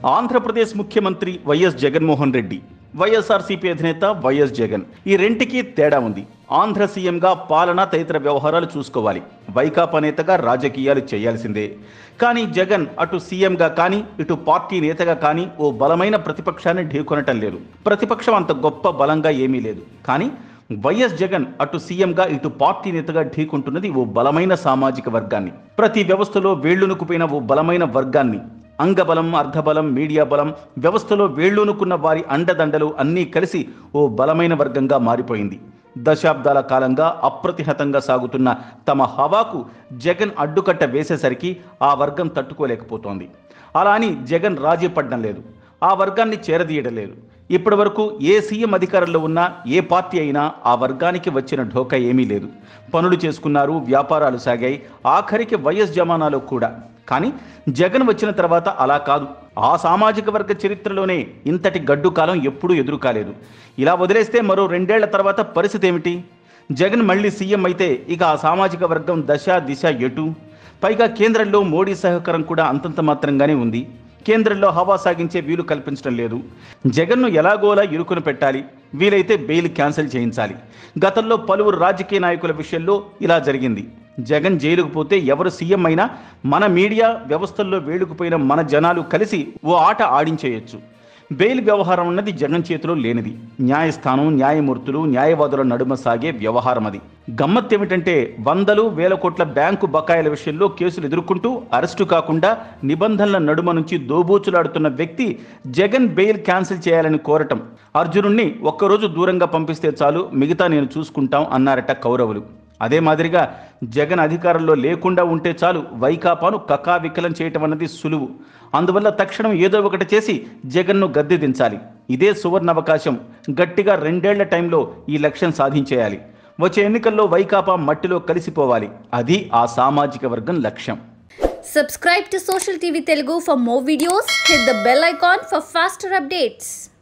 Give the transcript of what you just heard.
ఆంధ్రప్రదేశ్ ముఖ్యమంత్రి వైఎస్ జగన్మోహన్ రెడ్డి వైఎస్ఆర్సీపీ అధినేత వైఎస్ జగన్ ఈ రెంటికి తేడా ఉంది ఆంధ్ర సీఎంగా పాలన తదితర వ్యవహారాలు చూసుకోవాలి వైకాపా నేతగా రాజకీయాలు చేయాల్సిందే కానీ జగన్ అటు సీఎంగా కానీ ఇటు పార్టీ నేతగా కానీ ఓ బలమైన ప్రతిపక్షాన్ని ఢీకొనటం లేదు ప్రతిపక్షం అంత గొప్ప బలంగా ఏమీ లేదు కానీ వైఎస్ జగన్ అటు సీఎంగా ఇటు పార్టీ నేతగా ఢీకొంటున్నది ఓ బలమైన సామాజిక వర్గాన్ని ప్రతి వ్యవస్థలో వేళ్లునుకుపోయిన ఓ బలమైన వర్గాన్ని అంగబలం అర్ధబలం మీడియా బలం వ్యవస్థలో వేళ్లూనుకున్న వారి అండదండలు అన్నీ కలిసి ఓ బలమైన వర్గంగా మారిపోయింది దశాబ్దాల కాలంగా అప్రతిహతంగా సాగుతున్న తమ హవాకు జగన్ అడ్డుకట్ట వేసేసరికి ఆ వర్గం తట్టుకోలేకపోతోంది అలా అని జగన్ రాజీ పడడం లేదు ఆ వర్గాన్ని చేరదీయడం లేదు ఇప్పటి వరకు ఏ సీఎం అధికారంలో ఉన్నా ఏ పార్టీ అయినా ఆ వర్గానికి వచ్చిన ఢోకా ఏమీ లేదు పనులు చేసుకున్నారు వ్యాపారాలు సాగాయి ఆఖరికి వైఎస్ జమానాలో కూడా కానీ జగన్ వచ్చిన తర్వాత అలా కాదు ఆ సామాజిక వర్గ చరిత్రలోనే ఇంతటి గడ్డు కాలం ఎప్పుడూ ఎదురు కాలేదు ఇలా వదిలేస్తే మరో రెండేళ్ల తర్వాత పరిస్థితి ఏమిటి జగన్ మళ్ళీ సీఎం అయితే ఇక ఆ సామాజిక వర్గం దశ దిశ ఎటు పైగా కేంద్రంలో మోడీ సహకారం కూడా అంతంత మాత్రంగానే ఉంది కేంద్రంలో హవా సాగించే వీలు కల్పించడం లేదు జగన్ను ఎలాగోలా ఇరుకును పెట్టాలి వీలైతే బెయిల్ క్యాన్సిల్ చేయించాలి గతంలో పలువురు రాజకీయ నాయకుల విషయంలో ఇలా జరిగింది జగన్ జైలుకు పోతే ఎవరు సీఎం అయినా మన మీడియా వ్యవస్థల్లో వేడుకుపోయిన మన జనాలు కలిసి ఓ ఆట ఆడించేయచ్చు బెయిల్ వ్యవహారం అన్నది జగన్ చేతిలో లేనిది న్యాయస్థానం న్యాయమూర్తులు న్యాయవాదుల నడుమ సాగే వ్యవహారం అది గమ్మత్ ఏమిటంటే వందలు వేల కోట్ల బ్యాంకు బకాయిల విషయంలో కేసులు ఎదుర్కొంటూ అరెస్టు కాకుండా నిబంధనల నడుమ నుంచి దోబూచులాడుతున్న వ్యక్తి జగన్ బెయిల్ క్యాన్సిల్ చేయాలని కోరటం అర్జునుణ్ణి ఒక్కరోజు దూరంగా పంపిస్తే చాలు మిగతా నేను చూసుకుంటాం అన్నారట కౌరవులు అదే మాదిరిగా జగన్ అధికారంలో లేకుండా ఉంటే చాలు వైకాపాను కకావికలం చేయటం అన్నది సులువు అందువల్ల తక్షణం ఏదో ఒకటి చేసి జగన్ను గద్దె దించాలి ఇదే సువర్ణ అవకాశం గట్టిగా రెండేళ్ల టైంలో ఈ లక్ష్యం సాధించేయాలి వచ్చే ఎన్నికల్లో వైకాపా మట్టిలో కలిసిపోవాలి అది ఆ సామాజిక వర్గం లక్ష్యం Subscribe to Social TV Telugu for more videos. Hit the bell icon for faster updates.